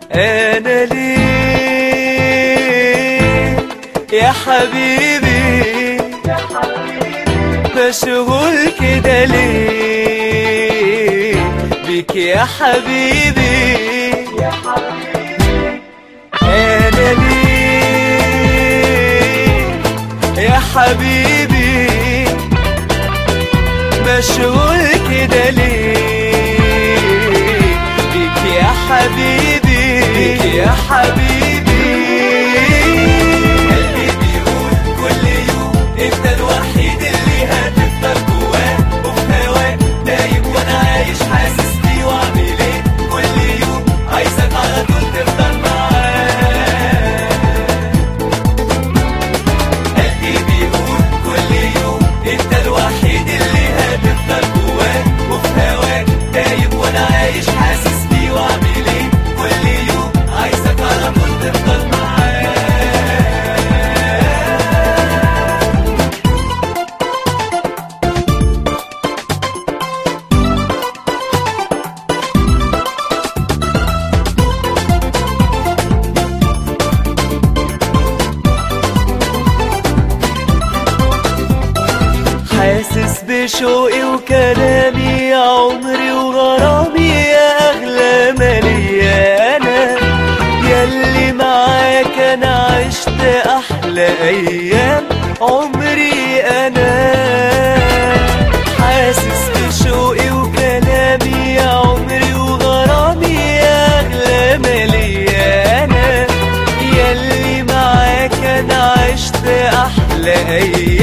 انا ليه يا حبيبي مشغول كده ليه بك يا حبيبي انا ليه يا حبيبي مشغول كده ليه بك يا حبيبي بك يا حبيبي قلبي بيقول كل يوم انت الوحيد اللي هتفضل جواه وفي هواك دايب وانا عايش حاسس بيه واعمل ايه كل يوم عايزك على طول تفضل معاه قلبي بيقول كل يوم انت الوحيد اللي هتفضل جواه وفي هواك دايب وانا عايش حاسس بيه واعمل ايه كل يوم عايزك على طول تفضل معاه حاسس بشوقي وكلامي يا عمري وغرامي يا اغلى ما ليا انا ياللي معاك انا عشت احلى ايام عمري انا حاسس بشوقي وكلامي يا عمري وغرامي يا اغلى ما ليا انا ياللي معاك انا عشت احلى ايام